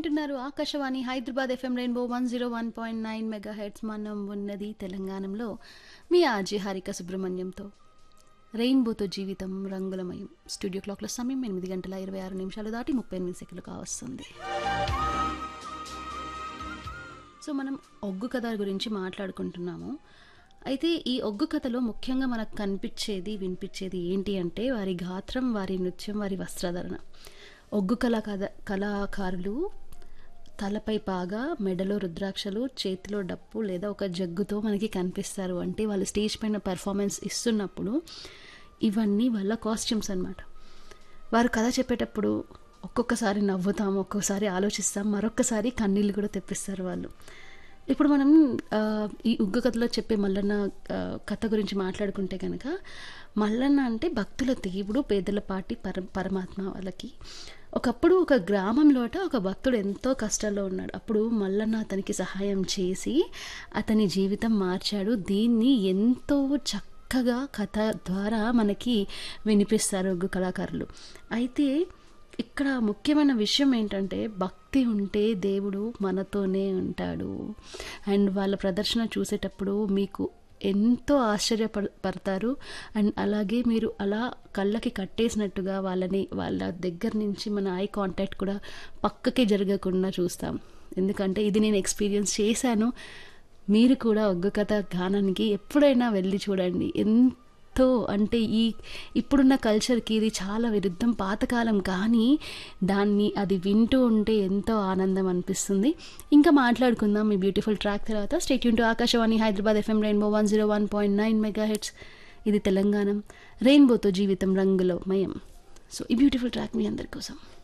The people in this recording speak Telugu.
వింటున్నారు Akashvani Hyderabad FM rainbow one zero one point nine mega hertz మనం ఉన్నది తెలంగాణలో మీ ఆర్జీ హారిక సుబ్రహ్మణ్యంతో రెయిన్బోతో జీవితం రంగులమయం స్టూడియో క్లాక్ల సమయం ఎనిమిది గంటల ఇరవై ఆరు నిమిషాలు దాటి ముప్పై ఎనిమిది సెకండ్లు కావస్తుంది సో మనం ఒగ్గు కథ గురించి మాట్లాడుకుంటున్నాము అయితే ఈ ఒగ్గు కథలో ముఖ్యంగా మనకు కనిపించేది వినిపించేది ఏంటి అంటే వారి గాత్రం వారి నృత్యం వారి వస్త్రధరణ ఒగ్గు కళ కథ కళాకారులు తలపై పాగా మెడలో రుద్రాక్షలు చేతిలో డప్పు లేదా ఒక జగ్గుతో మనకి కనిపిస్తారు అంటే వాళ్ళు స్టేజ్ పైన పెర్ఫార్మెన్స్ ఇస్తున్నప్పుడు ఇవన్నీ వాళ్ళ కాస్ట్యూమ్స్ అన్నమాట వారు కథ చెప్పేటప్పుడు ఒక్కొక్కసారి నవ్వుతాం ఒక్కొక్కసారి ఆలోచిస్తాం మరొక్కసారి కన్నీళ్ళు కూడా తెప్పిస్తారు వాళ్ళు ఇప్పుడు మనం ఆ, ఈ ఉగ్గు కథలో చెప్పే మల్లన్న ఆ, కథ గురించి మాట్లాడుకుంటే కనుక మల్లన్న అంటే భక్తుల దేవుడు పేదల పాటి పర పరమాత్మ వాళ్ళకి ఒకప్పుడు ఒక గ్రామంలోట ఒక భక్తుడు ఎంతో కష్టాల్లో ఉన్నాడు అప్పుడు మల్లన్న అతనికి సహాయం చేసి అతని జీవితం మార్చాడు దీన్ని ఎంతో చక్కగా కథ ద్వారా మనకి వినిపిస్తారు ఒగ్గు కళాకారులు అయితే ఇక్కడ ముఖ్యమైన విషయం ఏంటంటే భక్తి ఉంటే దేవుడు మనతోనే ఉంటాడు అండ్ వాళ్ళ ప్రదర్శన చూసేటప్పుడు మీకు ఎంతో ఆశ్చర్యపడ పడతారు అండ్ అలాగే మీరు అలా కళ్ళకి కట్టేసినట్టుగా వాళ్ళని వాళ్ళ దగ్గర నుంచి మన ఐ కాంటాక్ట్ కూడా పక్కకి జరగకుండా చూస్తాం ఎందుకంటే ఇది నేను ఎక్స్పీరియన్స్ చేశాను మీరు కూడా ఒగ్గు కథ గానానికి ఎప్పుడైనా వెళ్ళి చూడండి ఎంతో అంటే ఈ ఇప్పుడున్న కల్చర్కి ఇది చాలా విరుద్ధం పాతకాలం కానీ దాన్ని అది వింటూ ఉంటే ఎంతో ఆనందం అనిపిస్తుంది ఇంకా మాట్లాడుకుందాం మీ బ్యూటిఫుల్ ట్రాక్ తర్వాత స్టేట్ యూన్ to Akashvani Hyderabad FM rainbow one zero one point nine mega hertz ఇది తెలంగాణ రెయిన్బోతో జీవితం రంగులో మయం సో ఈ బ్యూటిఫుల్ ట్రాక్ మీ అందరి కోసం